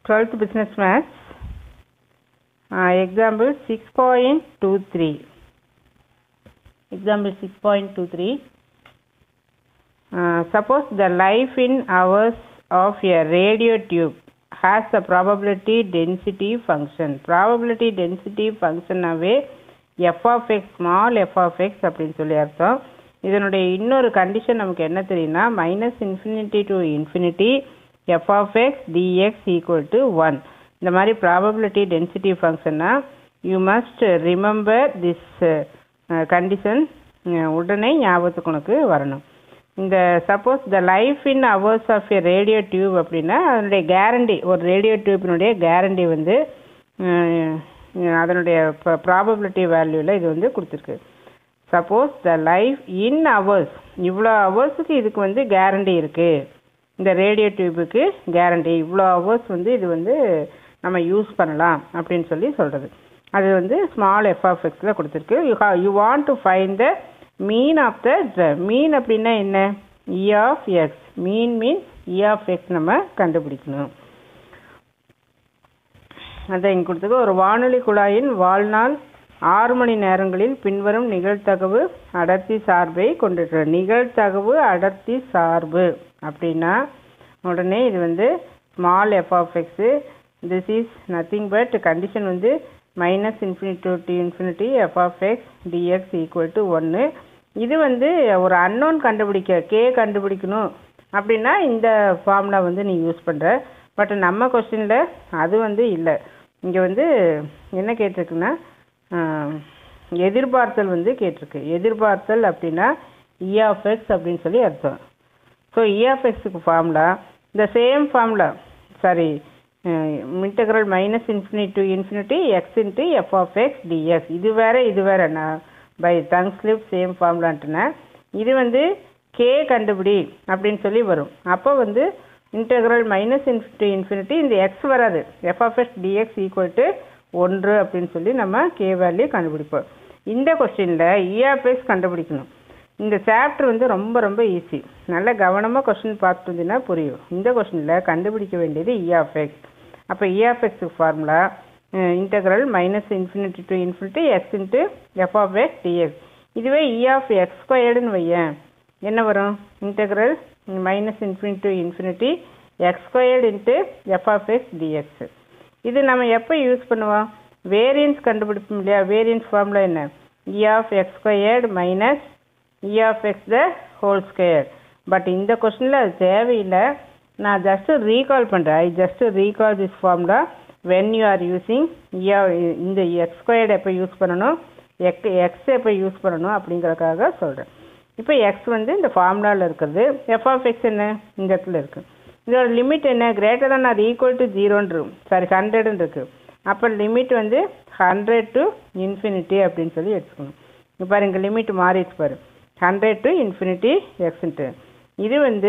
12th business maths uh, example 6.23 example 6.23 uh, suppose the life in hours of a radio tube has a probability density function probability density function னாவே f of x small f of x அப்படின்னு சொல்லி அர்த்தம் இதனுடைய இன்னொரு condition நமக்கு என்ன தெரியும்னா minus infinity to infinity F of X D X equal to one இந்த மாதிரி ப்ராபபிலிட்டி டென்சிட்டி ஃபங்க்ஷன்னா you must remember this condition உடனே ஞாபகத்துக்கு உனக்கு வரணும் இந்த suppose the life in hours of a radio tube அப்படின்னா அதனுடைய கேரண்டி ஒரு ரேடியோ டியூப்பினுடைய கேரண்டி வந்து அஹ், அதனுடைய ப்ராபபிலிட்டி வேல்யூவில் இது வந்து கொடுத்துருக்கு suppose the life in hours இவ்வளோ ஹவர்ஸுக்கு இதுக்கு வந்து கேரண்டி இருக்குது இந்த ரேடியோ டியூபுக்கு கேரண்டி இவ்வளோ ஹவர்ஸ் வந்து இது வந்து நம்ம யூஸ் பண்ணலாம் அப்படின்னு சொல்லி சொல்கிறது அது வந்து ஸ்மால் எஃப் ஆஃப் எக்ஸில் கொடுத்துருக்கு you ha you want to find the mean of the mean அப்படின்னா என்ன E of X mean means E of X நம்ம கண்டுபிடிக்கணும் அதான் இங்கே கொடுத்துருக்கு ஒரு வானொலி குழாயின் வாழ்நாள் ஆறு மணி நேரங்களில் பின்வரும் நிகழ்தகவு அடர்த்தி சார்பை கொண்டிருக்கிற நிகழ்தகவு அடர்த்தி சார்பு அப்படின்னா உடனே இது வந்து small F of X this is nothing but condition வந்து minus infinity to infinity F of X D X equal to ஒன்று இது வந்து ஒரு அன்னோன் கண்டுபிடிக்க கே கண்டுபிடிக்கணும் அப்படின்னா இந்த ஃபார்முலா வந்து நீ யூஸ் பண்ணுற பட் நம்ம கொஸ்டினில் அது வந்து இல்லை இங்கே வந்து என்ன கேட்டிருக்குன்னா ஆஹ், எதிர்பார்த்தல் வந்து கேட்டிருக்கு எதிர்பார்த்தல் அப்படின்னா இ ஆஃப் எக்ஸ் அப்படின்னு சொல்லி அர்த்தம் ஸோ இ ஆஃப் எக்ஸுக்கு ஃபார்முலா இந்த same formula sorry integral minus infinity to infinity X into F of X D X இது வேற இது வேற நான் பை டங் ஸ்லிப் சேம் ஃபார்முலான்ட்டுனா இது வந்து கே கண்டுபிடி அப்படின்னு சொல்லி வரும் அப்போ வந்து இன்டெக்ரல் மைனஸ் இன்ஃபினிட்டி இன்ஃபினிட்டி இந்த எக்ஸ் வராது F of X D X equal to ஒன்று அப்படின்னு சொல்லி நம்ம கே வேல்யூ கண்டுபிடிப்போம் இந்த கொஸ்டினில் இஆர்பிஎஸ் கண்டுபிடிக்கணும் இந்த சாப்டர் வந்து ரொம்ப ரொம்ப ஈஸி நல்ல கவனமாக கொஸ்டின் பார்த்துட்டு இருந்தீங்கன்னா புரியும் இந்த கொஸ்டினில் கண்டுபிடிக்க வேண்டியது இஆர்எக்ஸ் அப்போ இஆர்எக்ஸுக்கு formula integral minus infinity to infinity X into F of X D X இதுவே இ ஆஃப் எக்ஸ் ஸ்கொயர்டுன்னு வையேன் என்ன வரும் integral minus infinity to infinity X squared into F of X D X இது நம்ம எப்போ யூஸ் பண்ணுவோம் வேரியன்ஸ் கண்டுபிடிப்போம் இல்லையா வேரியன்ஸ் ஃபார்முலா என்ன E of X squared minus E of X the whole square but இந்த கொஸ்டினில் அது தேவையில்லை நான் ஜஸ்ட்டு ரீகால் பண்ணுறேன் I just recall this formula when you are using இந்த எக்ஸ் ஸ்கொயர்டு எப்போ யூஸ் பண்ணணும் எக் எக்ஸ் எப்போ யூஸ் பண்ணணும் அப்படிங்கறதுக்காக சொல்கிறேன் இப்போ எக்ஸ் வந்து இந்த ஃபார்முலாவில் இருக்கிறது எஃப் ஆஃப் எக்ஸ் என்ன இந்த இடத்துல இருக்குது இதோட லிமிட் என்ன greater than or equal to ஜீரோன்னு இருக்கும் சாரி ஹண்ட்ரட்னு இருக்குது அப்போ லிமிட் வந்து ஹண்ட்ரட் டு இன்ஃபினிட்டி அப்படின்னு சொல்லி எடுத்துக்கணும் இப்போ பாரு இங்கே லிமிட் மாறிடுச்சு பாரு ஹண்ட்ரட் டு இன்ஃபினிட்டி எக்ஸ்ன்ட்டு இது வந்து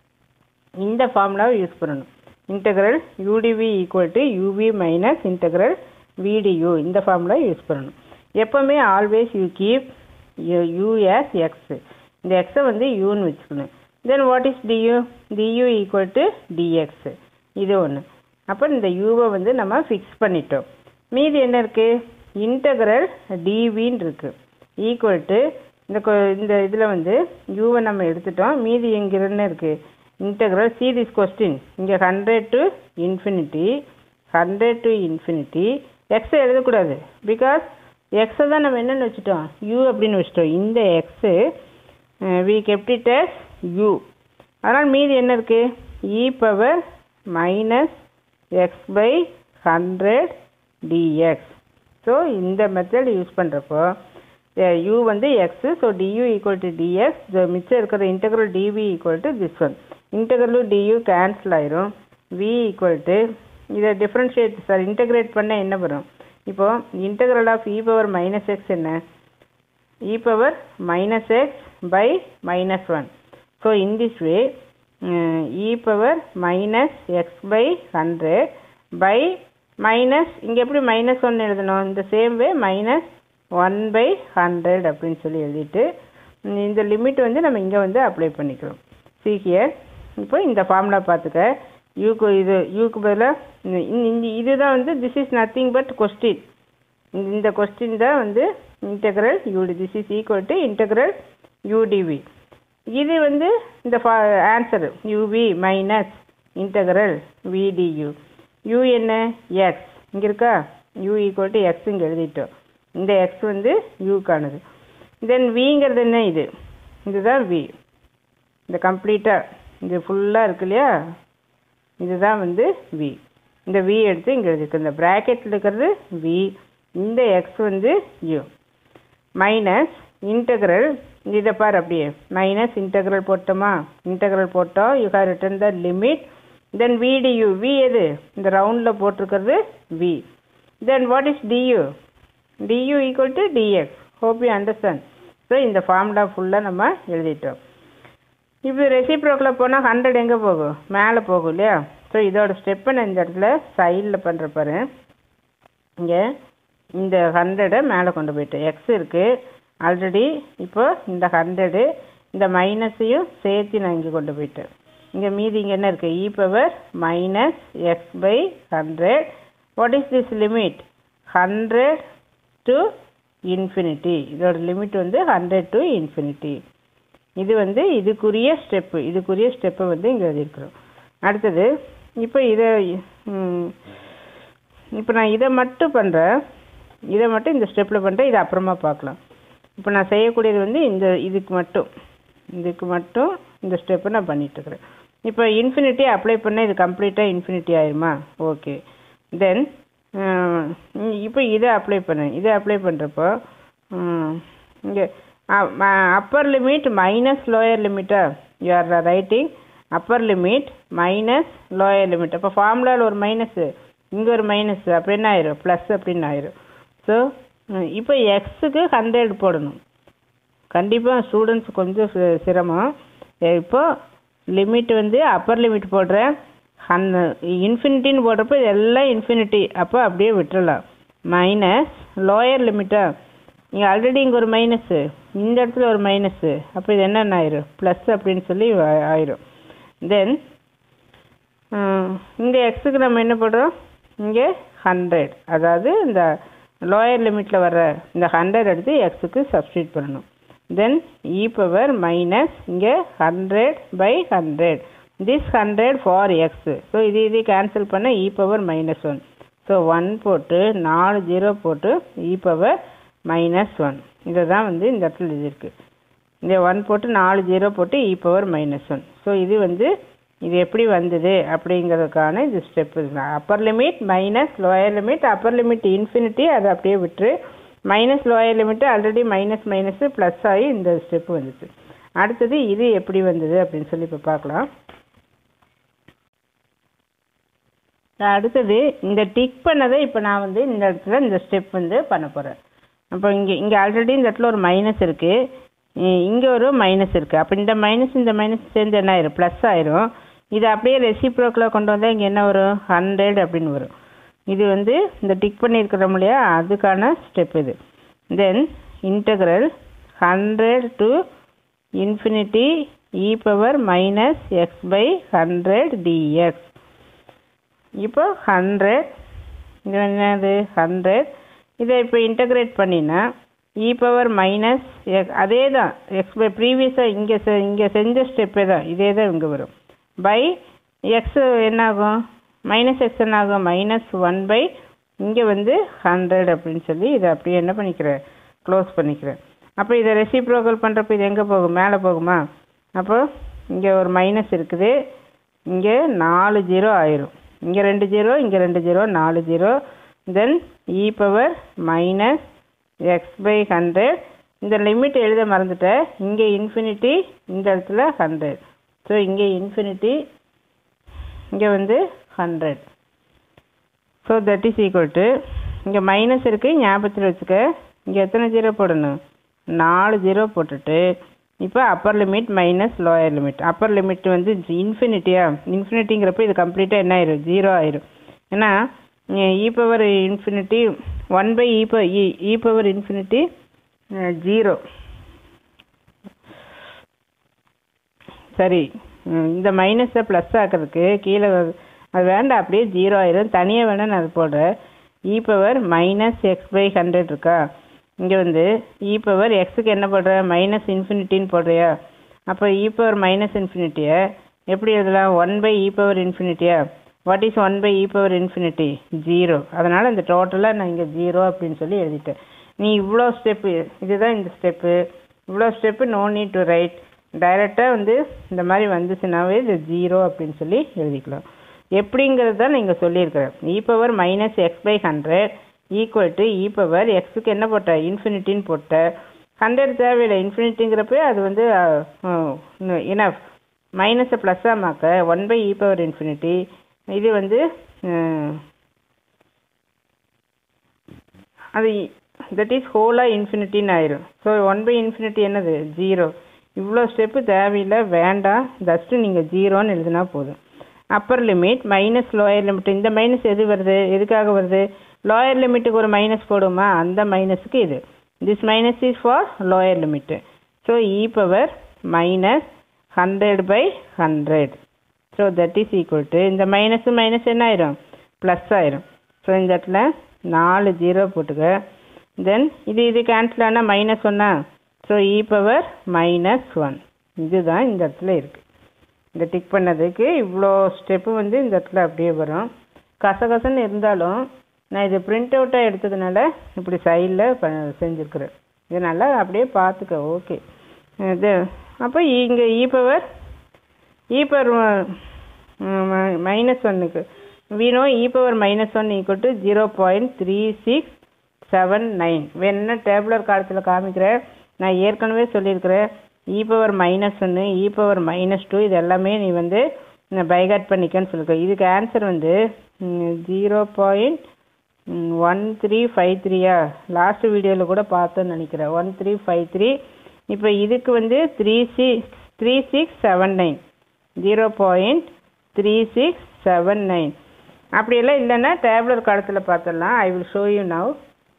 இந்த ஃபார்முலாவை யூஸ் பண்ணணும் integral U D V equal to U V minus integral V D U இந்த ஃபார்முலா யூஸ் பண்ணணும் எப்போவுமே always you keep you as X இந்த எக்ஸை வந்து யூன்னு வச்சுக்கணும் then what is D U D U equal to D X இது ஒன்று அப்போ இந்த யூவை வந்து நம்ம ஃபிக்ஸ் பண்ணிட்டோம் மீதி என்ன இருக்குது இன்டெக்ரல் டிவின்னு இருக்குது ஈக்குவல் டு இந்த கொ- இந்த இதில் வந்து யூவை நம்ம எடுத்துட்டோம் மீதி எங்கே என்ன இருக்குது இன்டெக்ரல் சி திஸ் கொஸ்டின் இங்கே hundred to infinity hundred to infinity எக்ஸை எழுதக்கூடாது பிகாஸ் எக்ஸை தான் நம்ம என்னென்னு வச்சுட்டோம் யூ அப்படின்னு வச்சுட்டோம் இந்த X we kept it as U அதனால் மீதி என்ன இருக்குது E power minus X by hundred D X so இந்த மெத்தட் யூஸ் பண்ணுறப்போ யூ வந்து X so D U equal to D X மிச்சம் இருக்கிற integral D V equal to this one இன்டெக்ரலும் டியூ கேன்சல் ஆயிரும் வி ஈக்குவல் டு இதை டிஃப்ரென்ஷியேட் சார் இன்டெகிரேட் பண்ண என்ன வரும் இப்போ integral of E power minus X என்ன e power minus x by minus 1. So, in this way, uh, e power minus x by 100 by minus, இங்க எப்படி minus 1 எழுதணும் இந்த சேம் வே minus 1 by 100 அப்படின்னு சொல்லி எழுதிட்டு ம், இந்த லிமிட் வந்து நம்ம இங்கே வந்து அப்ளை பண்ணிக்கிறோம் see here இப்போ இந்த ஃபார்முலா பார்த்துக்க யூக்கு இது யூக்கு பதிலாக இந்த இதுதான் வந்து this is nothing but question இந்த கொஸ்டின் தான் வந்து integral U D this is equal to integral U D V இது வந்து இந்த answer U V minus integral V D U U என்ன எக்ஸ் இங்கே இருக்கா யூ ஈக்குவல் டு எக்ஸ் இங்கே எழுதிட்டோம் இந்த எக்ஸ் வந்து யூக்கானது தென் விங்கிறது என்ன இது இதுதான் வி இந்த கம்ப்ளீட்டாக இது ஃபுல்லாக இருக்கு இல்லையா இதுதான் வந்து வி இந்த வி எடுத்து இங்கே எழுதிருக்கு இந்த ப்ராக்கெட்டில் இருக்கிறது வி இந்த எக்ஸ் வந்து யூ மைனஸ் இன்டெக்ரல் இதை பாரு அப்படியே மைனஸ் இன்டெக்ரல் போட்டோமா இன்டெக்ரல் போட்டோம் you have written the limit then V D U V எது இந்த ரவுண்டில் போட்டிருக்கிறது V then what is D U D U equal to D X hope you understand so இந்த ஃபார்முலா ஃபுல்லாக நம்ம எழுதிட்டோம் இப்போ ரெசிப்ரோக்கில் போனால் ஹண்ட்ரட் எங்கே போகும் மேலே போகும் இல்லையா ஸோ இதோட ஸ்டெப்பை நான் இந்த இடத்துல சைடில் பண்ணுற பாரு இங்கே இந்த ஹண்ட்ரடை மேலே கொண்டு போயிட்டேன் எக்ஸ் இருக்குது ஆல்ரெடி இப்போ இந்த ஹண்ட்ரடு இந்த மைனஸையும் சேர்த்து நான் இங்கே கொண்டு போயிட்டேன் இங்கே மீதி இங்கே என்ன இருக்குது E power minus X by hundred what is this limit hundred to infinity இதோட லிமிட் வந்து ஹண்ட்ரட் டு இன்ஃபினிட்டி இது வந்து இதுக்குரிய ஸ்டெப்பு இதுக்குரிய ஸ்டெப்பை வந்து இங்கே எழுதியிருக்கிறோம் அடுத்தது இப்போ இதை இப்போ நான் இதை மட்டும் பண்ணுறேன் இதை மட்டும் இந்த ஸ்டெப்பில் பண்ணுறேன் இதை அப்புறமா பார்க்கலாம் இப்போ நான் செய்யக்கூடியது வந்து இந்த இதுக்கு மட்டும் இதுக்கு மட்டும் இந்த ஸ்டெப்பை நான் பண்ணிகிட்ருக்குறேன் இப்போ இன்ஃபினிட்டி அப்ளை பண்ணால் இது கம்ப்ளீட்டாக இன்ஃபினிட்டி ஆயிருமா ஓகே தென் இப்போ இதை அப்ளை பண்ணேன் இதை அப்ளை பண்ணுறப்போ இங்கே அப்பர் லிமிட் மைனஸ் லோயர் லிமிட்டா you are writing upper limit minus lower limit அப்போ ஃபார்முலாவில் ஒரு மைனஸு இங்கே ஒரு மைனஸ் அப்போ என்ன ஆயிரும் ப்ளஸ் அப்படின்னு ஆயிரும் ஸோ இப்போ எக்ஸுக்கு ஹண்ட்ரட் போடணும் கண்டிப்பாக ஸ்டூடெண்ட்ஸ் கொஞ்சம் சிரமம் இப்போ லிமிட் வந்து அப்பர் லிமிட் போடுறேன் ஹன் இன்ஃபினிட்டின்னு போடுறப்போ இதெல்லாம் இன்ஃபினிட்டி அப்போ அப்படியே விட்டுறலாம் மைனஸ் லோயர் லிமிட்டா இங்கே ஆல்ரெடி இங்கே ஒரு மைனஸு இந்த இடத்துல ஒரு மைனஸு அப்போ இது என்னென்ன ஆயிரும் ப்ளஸ் அப்படின்னு சொல்லி ஆயிரும் தென் இந்த எக்ஸுக்கு நம்ம என்ன போடுறோம் இங்கே ஹண்ட்ரட் அதாவது இந்த லோயர் லிமிட்டில் வர்ற இந்த ஹண்ட்ரட் எடுத்து எக்ஸுக்கு சப்ஸ்டியூட் பண்ணணும் தென் இ பவர் மைனஸ் இங்கே hundred by hundred this hundred for X so இது இது கேன்சல் பண்ண E power minus one so one போட்டு நாலு ஜீரோ போட்டு இ பவர் மைனஸ் ஒன் இதை தான் வந்து இந்த இடத்துல எழுதியிருக்கு இந்த ஒன் போட்டு நாலு ஜீரோ போட்டு E power minus one so இது வந்து இது எப்படி வந்தது அப்படிங்கிறதுக்கான இது step upper limit minus lower limit upper limit infinity அதை அப்படியே விட்டுரு minus lower limit already minus minus plus ஆகி இந்த ஸ்டெப் வந்துச்சு அடுத்தது இது எப்படி வந்தது அப்படின்னு சொல்லி இப்போ பார்க்கலாம் அடுத்தது இந்த டிக் பண்ணதை இப்போ நான் வந்து இந்த இடத்துல இந்த ஸ்டெப் வந்து பண்ண போகிறேன் அப்போ இங்கே இங்கே ஆல்ரெடி இந்த இடத்துல ஒரு மைனஸ் இருக்குது இங்கே ஒரு மைனஸ் இருக்குது அப்போ இந்த மைனஸ் இந்த மைனஸ் சேர்ந்து என்ன ஆயிரும் ப்ளஸ் ஆயிரும் இது அப்படியே ரெசிப்ரோக்கில் கொண்டு வந்தால் இங்கே என்ன வரும் ஹண்ட்ரட் அப்படின்னு வரும் இது வந்து இந்த டிக் பண்ணியிருக்கிறோம் இல்லையா அதுக்கான ஸ்டெப் இது then integral hundred to infinity E power minus X by hundred D X இப்போ ஹண்ட்ரட் இது என்னது ஹண்ட்ரட் இதை இப்போ இன்டகிரேட் பண்ணினா இ பவர் மைனஸ் எக் அதே தான் எக்ஸ் பை ப்ரீவியஸாக இங்கே செ இங்கே செஞ்ச ஸ்டெப்பே தான் இதே தான் இங்கே வரும் பை எக்ஸ் என்னாகும் மைனஸ் எக்ஸ் என்னாகும் மைனஸ் ஒன் பை இங்கே வந்து ஹண்ட்ரட் அப்படின்னு சொல்லி இதை அப்படியே என்ன பண்ணிக்கிறேன் க்ளோஸ் பண்ணிக்கிறேன் அப்போ இதை ரெசிப்ரோக்கல் பண்ணுறப்ப இது எங்கே போகும் மேலே போகுமா அப்போ இங்கே ஒரு மைனஸ் இருக்குது இங்கே நாலு ஜீரோ ஆயிரும் இங்கே ரெண்டு ஜீரோ இங்கே ரெண்டு ஜீரோ நாலு zero then E power minus X by hundred இந்த லிமிட் எழுத மறந்துட்டேன் இங்கே இன்ஃபினிட்டி இந்த இடத்துல ஹண்ட்ரட் ஸோ இங்கே இன்ஃபினிட்டி இங்கே வந்து hundred so that is equal to இங்கே மைனஸ் இருக்குது ஞாபகத்தில் வச்சுக்க இங்கே எத்தனை ஜீரோ போடணும் நாலு ஜீரோ போட்டுட்டு இப்போ upper limit minus lower limit upper limit வந்து இன்ஃபினிட்டியா இன்ஃபினிட்டிங்கிறப்ப இது கம்ப்ளீட்டாக என்ன ஆயிரும் ஜீரோ ஆயிரும் ஏன்னா E power infinity one by E ப இ பவர் இன்ஃபினிட்டி ஜீரோ சரி ம், இந்த மைனஸை ப்ளஸ் ஆக்கிறதுக்கு கீழே வ- அது வேண்டாம் அப்படியே ஜீரோ ஆயிரும் தனியாக வேணா நான் அது போடுறேன் E power minus X by hundred இருக்கா இங்கே வந்து இ பவர் எக்ஸுக்கு என்ன போடுற மைனஸ் இன்ஃபினிட்டின்னு போடுறியா அப்போ இ பவர் மைனஸ் இன்ஃபினிட்டியை எப்படி எழுதலாம் ஒன் பை இ பவர் இன்ஃபினிட்டியா what is one by E power infinity zero அதனால் இந்த டோட்டலாக நான் இங்கே ஜீரோ அப்படின்னு சொல்லி எழுதிட்டேன் நீ இவ்வளோ ஸ்டெப்பு இதுதான் இந்த ஸ்டெப்பு இவ்வளோ step no need to write டைரெக்டாக வந்து இந்த மாதிரி வந்துச்சுனாவே இது ஜீரோ அப்படின்னு சொல்லி எழுதிக்கலாம் எப்படிங்கிறது தான் நீங்கள் சொல்லியிருக்கிறேன் E power minus X by hundred equal to E power எக்ஸுக்கு என்ன போட்ட இன்ஃபினிட்டின்னு போட்ட ஹண்ட்ரட் தேவையில்லை இன்ஃபினிட்டிங்கிறப்ப அது வந்து இனஃப் மைனஸை ப்ளஸ்ஸாக மாக்க one by E power infinity இது வந்து அஹ், அது தட் இஸ் ஹோலாக இன்ஃபினிட்டின்னு ஆயிரும் ஸோ ஒன் பை இன்ஃபினிட்டி என்னது ஜீரோ இவ்வளோ ஸ்டெப்பு தேவையில்லை வேண்டாம் ஜஸ்ட்டு நீங்கள் ஜீரோன்னு எழுதினா போதும் upper limit minus lower limit இந்த மைனஸ் எது வருது எதுக்காக வருது லோயர் லிமிட்டுக்கு ஒரு மைனஸ் போடுமா அந்த மைனஸுக்கு இது this minus is for lower limit so E power minus hundred by hundred so that is equal to இந்த மைனஸ் மைனஸ் என்ன ஆயிரும் ப்ளஸ் ஆயிரும் ஸோ இந்த இடத்துல நாலு ஜீரோ போட்டுக்க தென் இது இது கேன்சல் ஆனால் மைனஸ் ஒன்னா so E power minus one இதுதான் இந்த இடத்துல இருக்குது இந்த டிக் பண்ணதுக்கு இவ்வளோ ஸ்டெப்பு வந்து இந்த இடத்துல அப்படியே வரும் கசகசன்னு இருந்தாலும் நான் இது பிரிண்ட் அவுட்டாக எடுத்ததுனால இப்படி சைடில் ப செஞ்சுருக்குறேன் இது நல்லா அப்படியே பார்த்துக்க ஓகே இது அப்போ இங்கே e power e power minus ஒன்னுக்கு வீணோ e power minus one equal to zero point three six seven nine வேணும்னா டேபுலர் காலத்தில் காமிக்கிறேன் நான் ஏற்கனவே சொல்லியிருக்கிறேன் இ பவர் மைனஸ் ஒன்று இ பவர் மைனஸ் டூ இது எல்லாமே நீ வந்து பைகாட் பண்ணிக்கன்னு சொல்லியிருக்க இதுக்கு ஆன்சர் வந்து zero point one three five த்ரீயா லாஸ்ட் வீடியோவில் கூட பார்த்தோன்னு நினைக்கிறேன் ஒன் த்ரீ ஃபைவ் த்ரீ இப்போ இதுக்கு வந்து three six three six seven nine zero point three six seven nine அப்படியெல்லாம் இல்லைன்னா டேப்லெட் காலத்தில் பார்த்துடலாம் I will show you now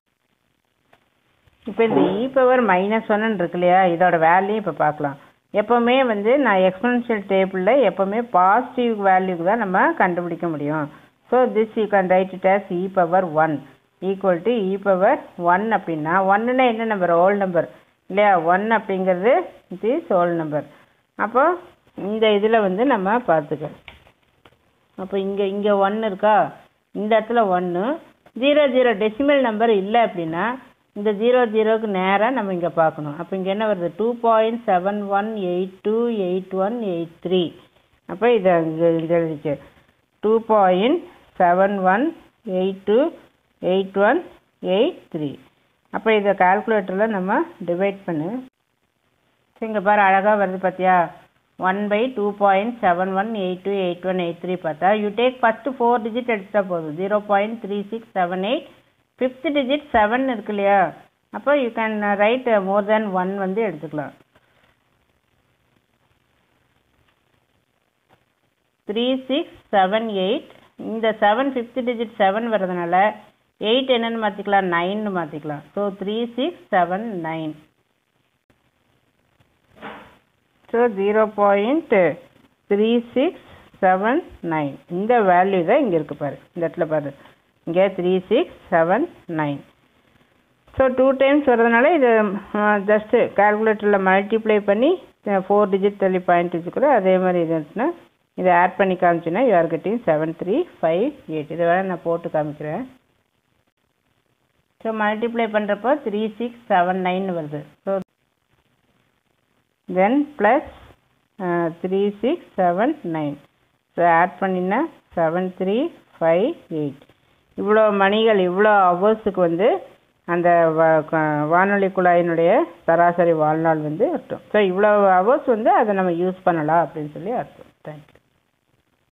இப்போ இந்த இ பவர் மைனஸ் ஒன்னு இருக்கு இல்லையா இதோட வேல்யூ இப்போ பார்க்கலாம் எப்போவுமே வந்து நான் எக்ஸ்பென்ஷியல் டேபிளில் எப்போவுமே பாசிட்டிவ் வேல்யூக்கு தான் நம்ம கண்டுபிடிக்க முடியும் so this you can write it as e power one equal to E power one அப்படின்னா ஒன்றுனா என்ன நம்பர் ஹோல் நம்பர் இல்லையா ஒன் அப்படிங்கிறது இட் இஸ் ஹோல் நம்பர் அப்போ இந்த இதில் வந்து நம்ம பார்த்துக்க அப்போ இங்கே இங்கே ஒன்று இருக்கா இந்த இடத்துல ஒன்று ஜீரோ ஜீரோ டெசிமல் நம்பர் இல்லை அப்படின்னா இந்த ஜீரோ ஜீரோக்கு நேராக நம்ம இங்கே பார்க்கணும் அப்போ இங்கே என்ன வருது two point seven one eight two eight one eight three அப்போ இதை இங்கே இது எழுதிச்சு two point seven one eight two eight one eight three அப்போ இதை கால்குலேட்டரில் நம்ம டிவைட் பண்ணு இங்கே பாரு அழகாக வருது பார்த்தியா one by two point seven one eight two eight one eight three பார்த்தா you take first four digit எடுத்துட்டா போதும் zero point three six seven eight fifth digit seven இருக்கு இல்லையா அப்போ you can write more than one வந்து எடுத்துக்கலாம் three six seven eight இந்த seven fifth digit seven வர்றதுனால எயிட் என்னன்னு மாற்றிக்கலாம் நைன்னு மாற்றிக்கலாம் so three six seven nine so zero point three six seven nine இந்த வேல்யூ தான் இங்கே இருக்குது பாரு இந்த இடத்துல பாரு இங்கே three six seven nine so two times வர்றதுனால இது ஜஸ்ட்டு கால்குலேட்டரில் மல்டிப்ளை பண்ணி ஃபோர் டிஜிட் தள்ளி பாயிண்ட் வச்சுக்கிறோம் அதே மாதிரி இது இருந்துச்சுன்னா இதை ஆட் பண்ணி காமிச்சுன்னா you are getting seven three five eight இதை வேணால் நான் போட்டு காமிக்கிறேன் ஸோ மல்டிப்ளை பண்ணுறப்போ த்ரீ சிக்ஸ் செவன் நைன் வருது so then plus three six seven nine so add பண்ணினா செவன் த்ரீ ஃபைவ் எயிட் இவ்வளோ மணிகள் இவ்வளோ ஹவர்ஸுக்கு வந்து அந்த வ- க- வானொலி குழாயினுடைய சராசரி வாழ்நாள் வந்து அர்த்தம் ஸோ இவ்வளோ ஹவர்ஸ் வந்து அதை நம்ம யூஸ் பண்ணலாம் அப்படின்னு சொல்லி அர்த்தம் தேங்க்யூ